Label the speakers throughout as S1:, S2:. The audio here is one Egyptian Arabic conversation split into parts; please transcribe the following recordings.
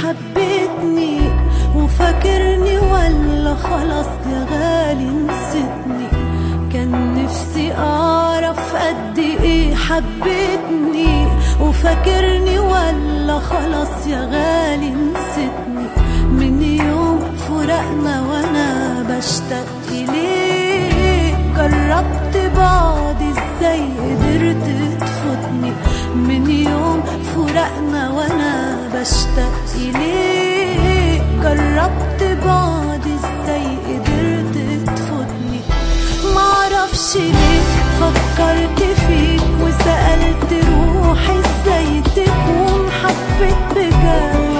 S1: حبيتني وفاكرني ولا خلاص يا غالي نسيتني كان نفسي اعرف قد ايه حبيتني وفاكرني ولا خلاص يا غالي نسيتني من يوم فرقنا وانا بشتاق اليك جربت بعض ازاي قدرت تفوتني من يوم فرقنا وانا بشتاق اليك جربت بعض ازاي قدرت تفوتني معرفش ليه فكرت فيك وسألت روحي ازاي تكون حبيت بجد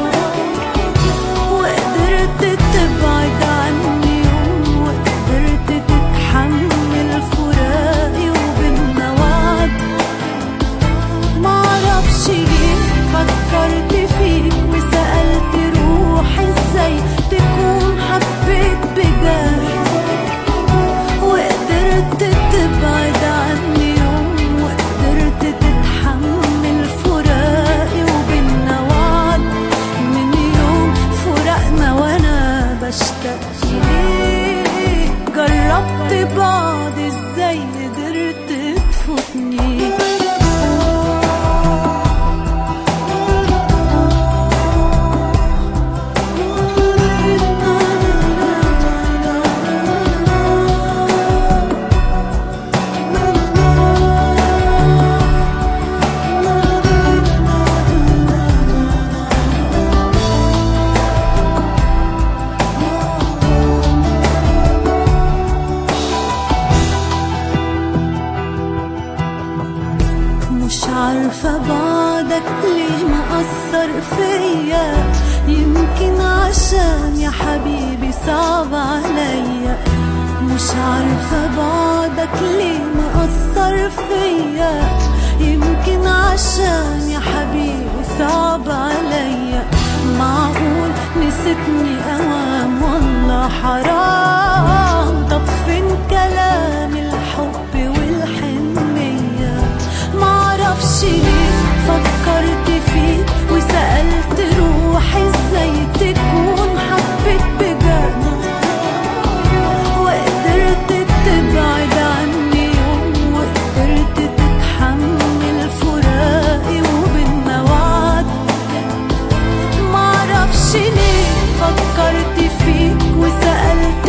S1: وقدرت تبعد عني يوم وقدرت تتحمل فراقي وبينا وعد معرفش ليه فكرت فيك وسألت روحي ازاي تكون حبيت بجد وقدرت تبعد عني يوم وقدرت تتحمل فراقي وبينا وعد من يوم فرقنا وانا بشتاق ليك جربت بعض ازاي قدرت تفوتني مش عارفة بعدك ليه مأثر فيا يمكن عشان يا حبيبي صعب عليا مش عارفة بعدك ليه مأثر فيا يمكن عشان يا حبيبي صعب عليا معقول نسيتني أوام والله حرام طب فين كلام الحب والحنية معرفش ليه فكرت فيك وسألت روحي ازاي تكون حبيت بجد وقدرت تبعد عني يوم وقدرت تتحمل فراقي وبينا وعد معرفش ليه فكرت فيك وسألت